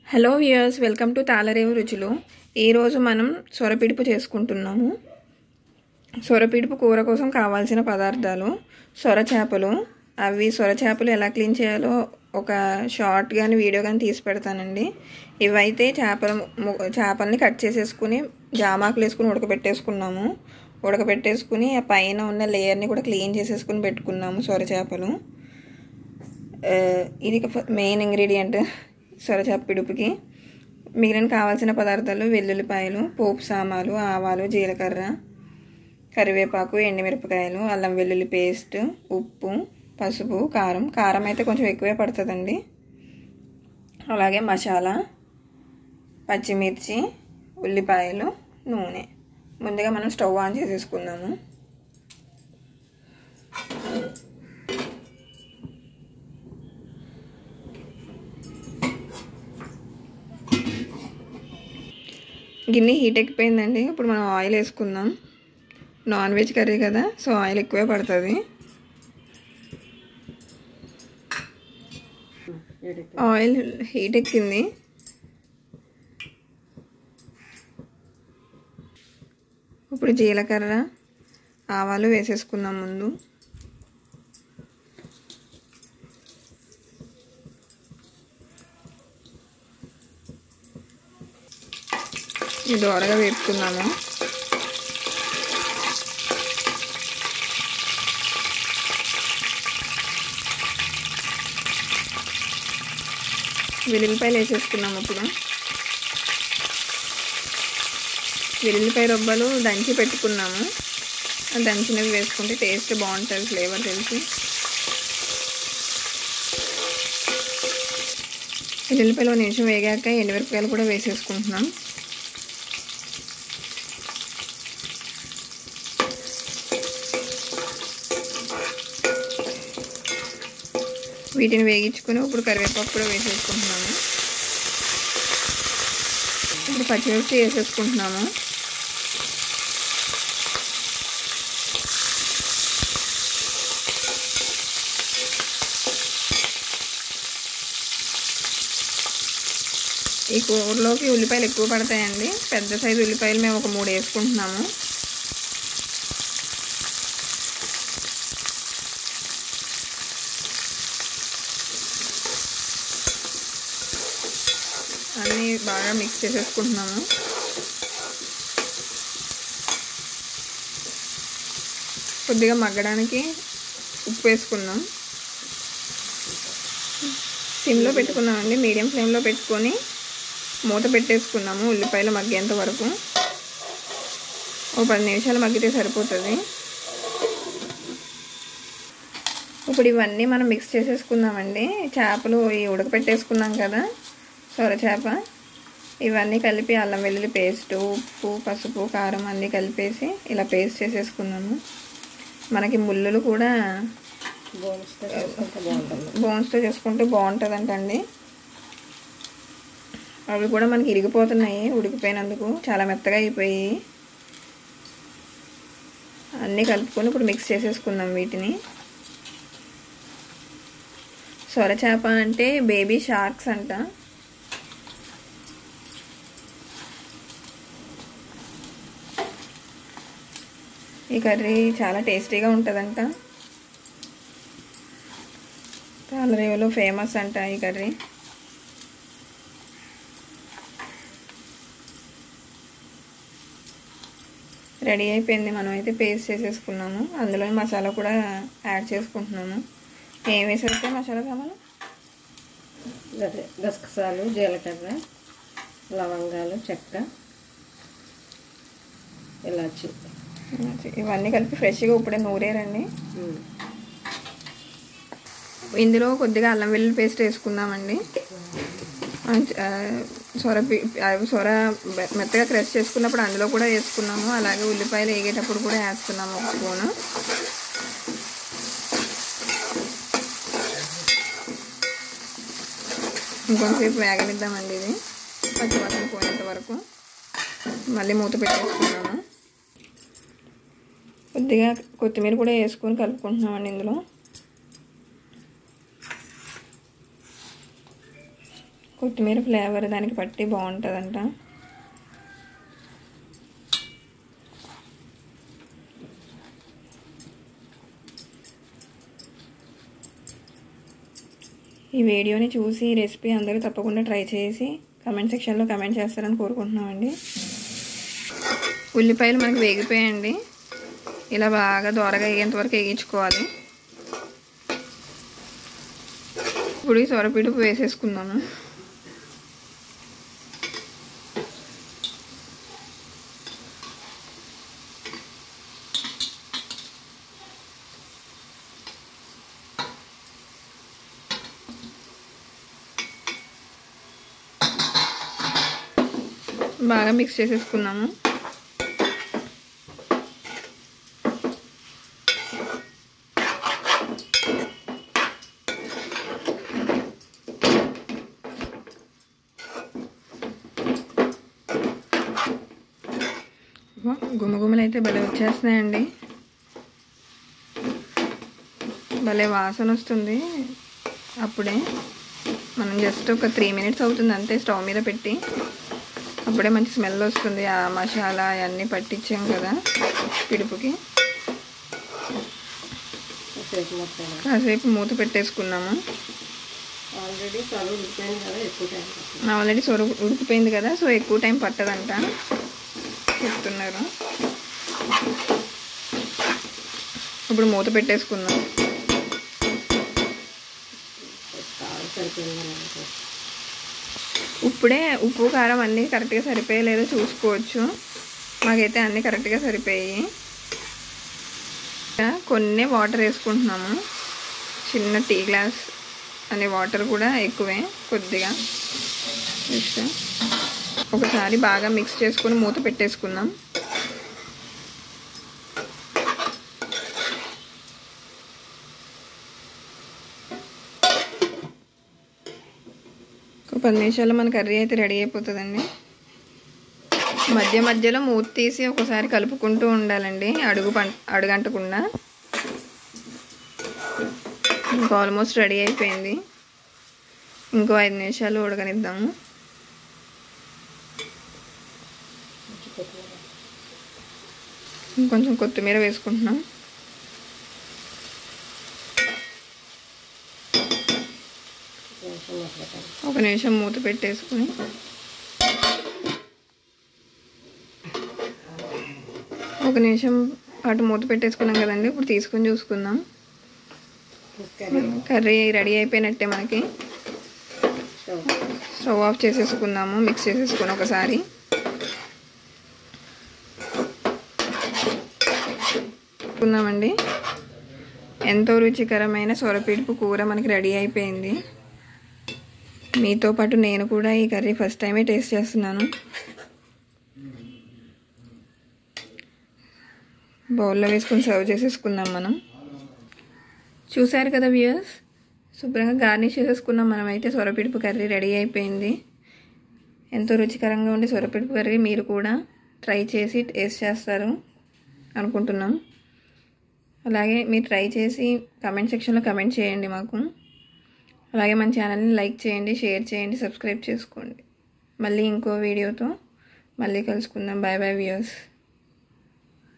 hello viewers welcome to Talarevu రుచులు ఈరోజు మనం సొరపిడుపు చేసుకుంటున్నాము సొరపిడుపు కూర కోసం కావాల్సిన పదార్థాలు సొర చేపలు అవి సొర చేపలు ఎలా క్లీన్ చేయాలో ఒక షార్ట్ కానీ వీడియో కానీ తీసి పెడతానండి ఇవైతే చేపల ము- చేపల్ని కట్ చేసేసుకుని జామాకులు వేసుకుని ఉడకబెట్టేసుకున్నాము ఉడకబెట్టేసుకుని ఆ పైన ఉన్న లేయర్ని కూడా క్లీన్ చేసేసుకుని పెట్టుకున్నాము సొర చేపలు ఆ, ఇది మెయిన్ ఇంగ్రీడియంట్ సొరచాప పిడుపుకి మిగిలిన కావాల్సిన పదార్థాలు వెల్లుల్లిపాయలు పోపు సామాలు ఆవాలు జీలకర్ర కరివేపాకు ఎండుమిరపకాయలు అల్లం వెల్లుల్లి పేస్ట్ ఉప్పు పసుపు కారం కారం అయితే కొంచెం ఎక్కువే పడుతుందండి అలాగే మసాలా పచ్చిమిర్చి ఉల్లిపాయలు నూనె ముందుగా మనం స్టవ్ ఆన్ చేసేసుకుందాము గిన్నె హీట్ ఎక్కిపోయిందండి ఇప్పుడు మనం ఆయిల్ వేసుకుందాం నాన్ వెజ్ కర్రీ కదా సో ఆయిల్ ఎక్కువే పడుతుంది ఆయిల్ హీట్ ఎక్కింది ఇప్పుడు జీలకర్ర ఆవాలు వేసేసుకుందాం ముందు ఇది దోరగా వేపుకున్నాము వెల్లుల్లిపాయలు వేసేసుకున్నాము ఇప్పుడు వెల్లుల్లిపాయ రొబ్బలు దంచి పెట్టుకున్నాము ఆ దంచినవి వేసుకుంటే టేస్ట్ బాగుంటుంది ఫ్లేవర్ తెలిసి వెల్లుల్లిపాయలు ఒక నిమిషం వేగాక ఎండుమిరపకాయలు కూడా వేసేసుకుంటున్నాం వీటిని వేగించుకొని ఇప్పుడు కరివేపాకు కూడా వేసేసుకుంటున్నాము ఇప్పుడు పచ్చిమిర్చి వేసేసుకుంటున్నాము ఈ కూరలోకి ఉల్లిపాయలు ఎక్కువ పడతాయండి పెద్ద సైజు ఉల్లిపాయలు మేము ఒక మూడు వేసుకుంటున్నాము అన్నీ బాగా మిక్స్ చేసేసుకుంటున్నాము కొద్దిగా మగ్గడానికి ఉప్పు వేసుకుందాం సిమ్లో పెట్టుకున్నామండి మీడియం ఫ్లేమ్లో పెట్టుకొని మూత పెట్టేసుకున్నాము ఉల్లిపాయలు మగ్గేంత వరకు ఓ పది నిమిషాలు మగ్గితే సరిపోతుంది ఇప్పుడు ఇవన్నీ మనం మిక్స్ చేసేసుకుందామండి చేపలు ఈ ఉడకపెట్టేసుకున్నాం కదా సొర చేప ఇవన్నీ కలిపి అల్లం వెల్లుల్లి పేస్ట్ ఉప్పు పసుపు కారం అన్నీ కలిపేసి ఇలా పేస్ట్ చేసేసుకున్నాము మనకి ముళ్ళులు కూడా బోన్స్తో చేసుకుంటే బాగుంటుందంటండి అవి కూడా మనకి ఇరిగిపోతున్నాయి ఉడికిపోయినందుకు చాలా మెత్తగా అయిపోయి అన్నీ కలుపుకొని ఇప్పుడు మిక్స్ చేసేసుకుందాం వీటిని సొర చేప అంటే బేబీ షార్క్స్ అంట ఈ కర్రీ చాలా టేస్టీగా ఉంటుందంట తాళరేవులో ఫేమస్ అంట ఈ కర్రీ రెడీ అయిపోయింది మనం అయితే పేస్ట్ చేసేసుకున్నాము అందులో మసాలా కూడా యాడ్ చేసుకుంటున్నాము ఏం వేసేస్తే మసాలా కావాలి అదే గసగసాలు జీలకర్ర లవంగాలు చెక్క ఇలాచి ఇవన్నీ కలిపి ఫ్రెష్గా ఇప్పుడే నూరేరండి ఇందులో కొద్దిగా అల్లం వెల్లుల్లి పేస్ట్ వేసుకుందామండి ఆ, సొర పి- ఆ, సొర మె- మెత్తగా క్రష్ చేసుకున్నప్పుడు అందులో కూడా వేసుకున్నాము అలాగే ఉల్లిపాయలు వేగేటప్పుడు కూడా వేస్తున్నాము ఒక స్పూను ఇంకొంతసేపు వేగనిద్దామండి ఇది పచ్చివాసన పోయేంత వరకు మళ్ళీ మూత పెట్టేసుకున్నాము కొద్దిగా కొత్తిమీర కూడా వేసుకొని కలుపుకుంటున్నామండి ఇందులో కొత్తిమీర ఫ్లేవర్ దానికి పట్టి బాగుంటుందంట ఈ వీడియోని చూసి ఈ రెసిపీ అందరూ తప్పకుండా ట్రై చేసి కమెంట్ సెక్షన్లో కమెంట్ చేస్తారని కోరుకుంటున్నామండి ఉల్లిపాయలు మనకి వేగిపోయాయండి ఇలా బాగా దోరగా వేగేంత వరకు వేగించుకోవాలి ఇప్పుడు ఈ సొరపిడుపు వేసేసుకుందాము బాగా మిక్స్ చేసేసుకున్నాము గుమగుమలు అయితే భలే వచ్చేస్తున్నాయండి భలే వాసన వస్తుంది అప్పుడే మనం జస్ట్ ఒక త్రీ మినిట్స్ అవుతుంది అంతే స్టవ్ మీద పెట్టి అప్పుడే మంచి స్మెల్ వస్తుంది ఆ మసాలా అవన్నీ పట్టించాం కదా పిడుపుకి సేపు మొత్తం కాసేపు మూత పెట్టేసుకున్నాము ఆల్రెడీ చదువు ఉడిపోయింది కదా ఎక్కువ టైం పడుతుంది ఆల్రెడీ సొర ఉడికిపోయింది కదా సో ఎక్కువ టైం పట్టదంట చెప్తున్నారు ఇప్పుడు మూత పెట్టేసుకుందాం కాదు సరిపోయిందని అనుకో ఇప్పుడే ఉప్పు కారం అన్నీ కరెక్ట్గా సరిపోయలేదో చూసుకోవచ్చు మాకైతే అన్నీ కరెక్ట్గా సరిపోయాయి కొన్ని వాటర్ వేసుకుంటున్నాము చిన్న టీ గ్లాస్ అనే వాటర్ కూడా ఎక్కువే కొద్దిగా జస్ట్ ఒకసారి బాగా మిక్స్ చేసుకొని మూత పెట్టేసుకుందాం ఒక పది నిమిషాల్లో మన కర్రీ అయితే రెడీ అయిపోతుందండి మధ్య మధ్యలో మూత తీసి ఒకసారి కలుపుకుంటూ ఉండాలండి అడుగు పం అడుగంటకుండా ఇంకా ఆల్మోస్ట్ రెడీ అయిపోయింది ఇంకో ఐదు నిమిషాలు ఉడకనిద్దాము ఇంకొంచెం కొత్తిమీర వేసుకుంటున్నాం నిమిషం మొదలుపెట్టాలి ఒక నిమిషం మూత పెట్టేసుకుని ఒక నిమిషం పాటు మూత పెట్టేసుకున్నాం కదండి ఇప్పుడు తీసుకొని చూసుకుందాం కర్రీ కర్రీ రెడీ అయిపోయినట్టే మనకి స్టవ్ స్టవ్ ఆఫ్ చేసేసుకుందాము మిక్స్ చేసేసుకుని ఒకసారి కుందామండి ఎంతో రుచికరమైన సొరపిడుపు కూర మనకి రెడీ అయిపోయింది మీతో పాటు నేను కూడా ఈ కర్రీ ఫస్ట్ టైమే టేస్ట్ చేస్తున్నాను బౌల్లో వేసుకొని సర్వ్ చేసేసుకుందాం మనం చూశారు కదా వ్యూయర్స్ శుభ్రంగా గార్నిష్ చేసేసుకున్నాం మనమైతే సొరపిడుపు కర్రీ రెడీ అయిపోయింది ఎంతో రుచికరంగా ఉండే సొరపిడుపు కర్రీ మీరు కూడా ట్రై చేసి టేస్ట్ చేస్తారు అనుకుంటున్నాం అలాగే మీరు ట్రై చేసి కమెంట్ సెక్షన్లో కమెంట్ చేయండి మాకు అలాగే మన ఛానల్ని లైక్ చేయండి షేర్ చేయండి సబ్స్క్రైబ్ చేసుకోండి మళ్ళీ ఇంకో వీడియోతో మళ్ళీ కలుసుకుందాం బాయ్ బాయ్ వ్యూయర్స్